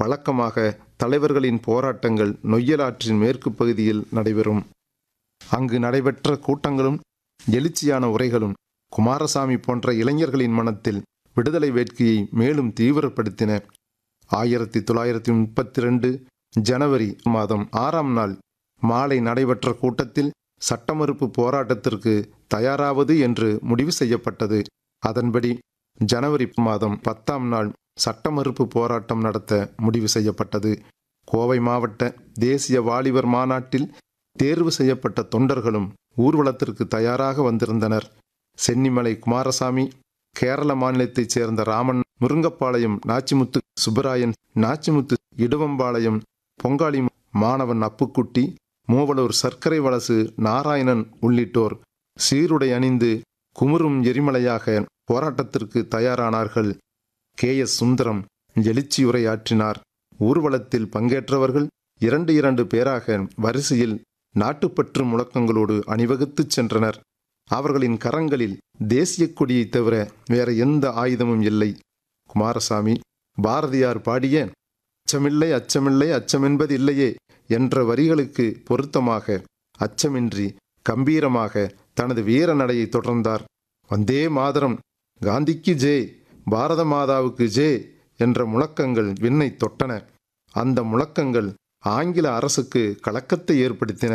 வழக்கமாக தலைவர்களின் போராட்டங்கள் நொய்யலாற்றின் மேற்கு பகுதியில் நடைபெறும் அங்கு நடைபெற்ற கூட்டங்களும் எழுச்சியான உரைகளும் குமாரசாமி போன்ற இளைஞர்களின் மனத்தில் விடுதலை வேட்கையை மேலும் தீவிரப்படுத்தின ஆயிரத்தி தொள்ளாயிரத்தி முப்பத்தி ரெண்டு ஜனவரி மாதம் ஆறாம் நாள் மாலை நடைபெற்ற கூட்டத்தில் சட்டமறுப்பு போராட்டத்திற்கு தயாராவது என்று முடிவு செய்யப்பட்டது அதன்படி ஜனவரி மாதம் பத்தாம் நாள் சட்டமறுப்பு போராட்டம் நடத்த முடிவு செய்யப்பட்டது கோவை மாவட்ட தேசிய வாலிபர் மாநாட்டில் தேர்வு செய்யப்பட்ட தொண்டர்களும் ஊர்வலத்திற்கு தயாராக வந்திருந்தனர் சென்னிமலை குமாரசாமி கேரள மாநிலத்தைச் சேர்ந்த ராமன் முருங்கப்பாளையம் நாச்சிமுத்து சுப்பராயன் நாச்சிமுத்து இடுவம்பாளையம் பொங்காளி மாணவன் அப்புக்குட்டி மூவலூர் சர்க்கரை வலசு நாராயணன் உள்ளிட்டோர் சீருடை அணிந்து குமுறும் எரிமலையாக போராட்டத்திற்கு தயாரானார்கள் கே எஸ் சுந்தரம் எழுச்சியுரையாற்றினார் ஊர்வலத்தில் பங்கேற்றவர்கள் இரண்டு இரண்டு பேராக வரிசையில் நாட்டுப்பற்று முழக்கங்களோடு அணிவகுத்துச் சென்றனர் அவர்களின் கரங்களில் தேசிய கொடியைத் தவிர வேற எந்த ஆயுதமும் இல்லை குமாரசாமி பாரதியார் பாடிய அச்சமில்லை அச்சமில்லை அச்சமென்பது இல்லையே என்ற வரிகளுக்கு பொருத்தமாக அச்சமின்றி கம்பீரமாக தனது வீர நடையை தொடர்ந்தார் வந்தே மாதரம் காந்திக்கு ஜே பாரத மாதாவுக்கு ஜே என்ற முழக்கங்கள் விண்ணை தொட்டன அந்த முழக்கங்கள் ஆங்கில அரசுக்கு கலக்கத்தை ஏற்படுத்தின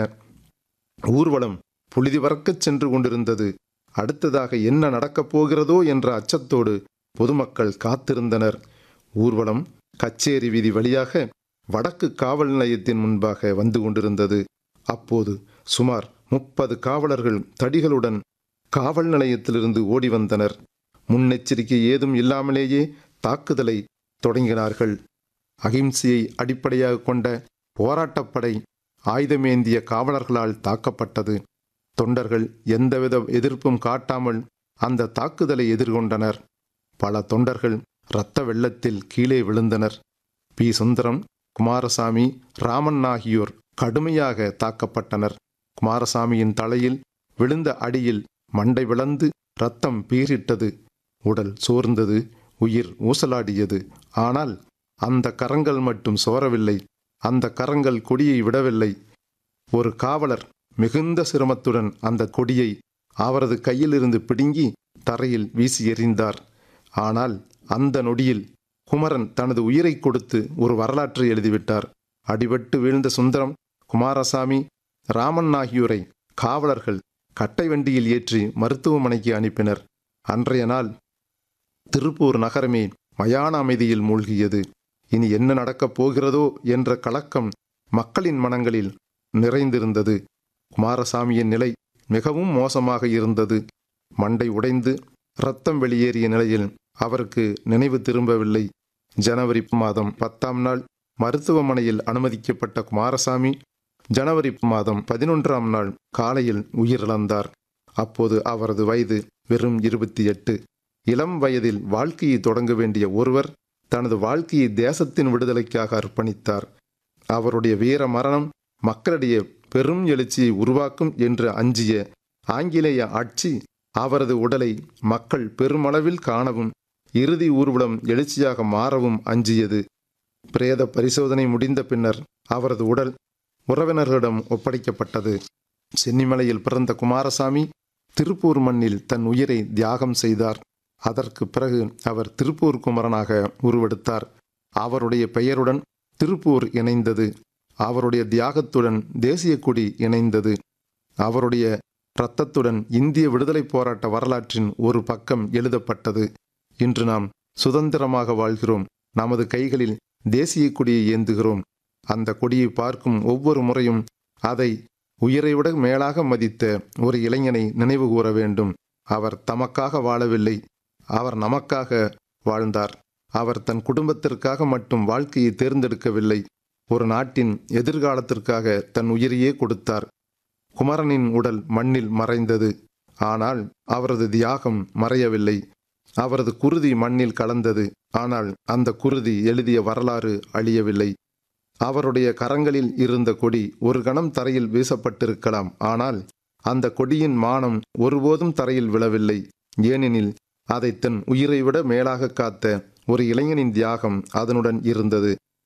ஊர்வலம் புழுதி பறக்கச் சென்று கொண்டிருந்தது அடுத்ததாக என்ன நடக்கப் போகிறதோ என்ற அச்சத்தோடு பொதுமக்கள் காத்திருந்தனர் ஊர்வலம் கச்சேரி வீதி வழியாக வடக்கு காவல் நிலையத்தின் முன்பாக வந்து கொண்டிருந்தது அப்போது சுமார் முப்பது காவலர்கள் தடிகளுடன் காவல் நிலையத்திலிருந்து ஓடி வந்தனர் முன்னெச்சரிக்கை ஏதும் இல்லாமலேயே தாக்குதலை தொடங்கினார்கள் அகிம்சையை அடிப்படையாக கொண்ட போராட்டப்படை ஆயுதமேந்திய காவலர்களால் தாக்கப்பட்டது தொண்டர்கள் எந்தவித எதிர்ப்பும் காட்டாமல் அந்த தாக்குதலை எதிர்கொண்டனர் பல தொண்டர்கள் இரத்த வெள்ளத்தில் கீழே விழுந்தனர் பி சுந்தரம் குமாரசாமி ராமன் ஆகியோர் கடுமையாக தாக்கப்பட்டனர் குமாரசாமியின் தலையில் விழுந்த அடியில் மண்டை விளந்து ரத்தம் பீரிட்டது உடல் சோர்ந்தது உயிர் ஊசலாடியது ஆனால் அந்த கரங்கள் மட்டும் சோரவில்லை அந்த கரங்கள் கொடியை விடவில்லை ஒரு காவலர் மிகுந்த சிரமத்துடன் அந்த கொடியை அவரது கையிலிருந்து பிடுங்கி தரையில் வீசி எறிந்தார் ஆனால் அந்த நொடியில் குமரன் தனது உயிரை கொடுத்து ஒரு வரலாற்றை எழுதிவிட்டார் அடிபட்டு வீழ்ந்த சுந்தரம் குமாரசாமி ராமன் ஆகியோரை காவலர்கள் கட்டை வண்டியில் ஏற்றி மருத்துவமனைக்கு அனுப்பினர் அன்றைய நாள் திருப்பூர் நகரமே மயான அமைதியில் மூழ்கியது இனி என்ன நடக்கப் போகிறதோ என்ற கலக்கம் மக்களின் மனங்களில் நிறைந்திருந்தது குமாரசாமியின் நிலை மிகவும் மோசமாக இருந்தது மண்டை உடைந்து இரத்தம் வெளியேறிய நிலையில் அவருக்கு நினைவு திரும்பவில்லை ஜனவரி மாதம் பத்தாம் நாள் மருத்துவமனையில் அனுமதிக்கப்பட்ட குமாரசாமி ஜனவரி மாதம் பதினொன்றாம் நாள் காலையில் உயிரிழந்தார் அப்போது அவரது வயது வெறும் இருபத்தி எட்டு இளம் வயதில் வாழ்க்கையை தொடங்க வேண்டிய ஒருவர் தனது வாழ்க்கையை தேசத்தின் விடுதலைக்காக அர்ப்பணித்தார் அவருடைய வீர மரணம் மக்களிடையே பெரும் எழுச்சியை உருவாக்கும் என்று அஞ்சிய ஆங்கிலேய ஆட்சி அவரது உடலை மக்கள் பெருமளவில் காணவும் இறுதி ஊர்வலம் எழுச்சியாக மாறவும் அஞ்சியது பிரேத பரிசோதனை முடிந்த பின்னர் அவரது உடல் உறவினர்களிடம் ஒப்படைக்கப்பட்டது சென்னிமலையில் பிறந்த குமாரசாமி திருப்பூர் மண்ணில் தன் உயிரை தியாகம் செய்தார் அதற்கு பிறகு அவர் திருப்பூர் குமரனாக உருவெடுத்தார் அவருடைய பெயருடன் திருப்பூர் இணைந்தது அவருடைய தியாகத்துடன் தேசிய கொடி இணைந்தது அவருடைய இரத்தத்துடன் இந்திய விடுதலை போராட்ட வரலாற்றின் ஒரு பக்கம் எழுதப்பட்டது இன்று நாம் சுதந்திரமாக வாழ்கிறோம் நமது கைகளில் தேசிய கொடியை ஏந்துகிறோம் அந்த கொடியை பார்க்கும் ஒவ்வொரு முறையும் அதை உயிரை விட மேலாக மதித்த ஒரு இளைஞனை நினைவு கூற வேண்டும் அவர் தமக்காக வாழவில்லை அவர் நமக்காக வாழ்ந்தார் அவர் தன் குடும்பத்திற்காக மட்டும் வாழ்க்கையை தேர்ந்தெடுக்கவில்லை ஒரு நாட்டின் எதிர்காலத்திற்காக தன் உயிரையே கொடுத்தார் குமரனின் உடல் மண்ணில் மறைந்தது ஆனால் அவரது தியாகம் மறையவில்லை அவரது குருதி மண்ணில் கலந்தது ஆனால் அந்த குருதி எழுதிய வரலாறு அழியவில்லை அவருடைய கரங்களில் இருந்த கொடி ஒரு கணம் தரையில் வீசப்பட்டிருக்கலாம் ஆனால் அந்த கொடியின் மானம் ஒருபோதும் தரையில் விழவில்லை ஏனெனில் அதை தன் உயிரை விட மேலாக காத்த ஒரு இளைஞனின் தியாகம் அதனுடன் இருந்தது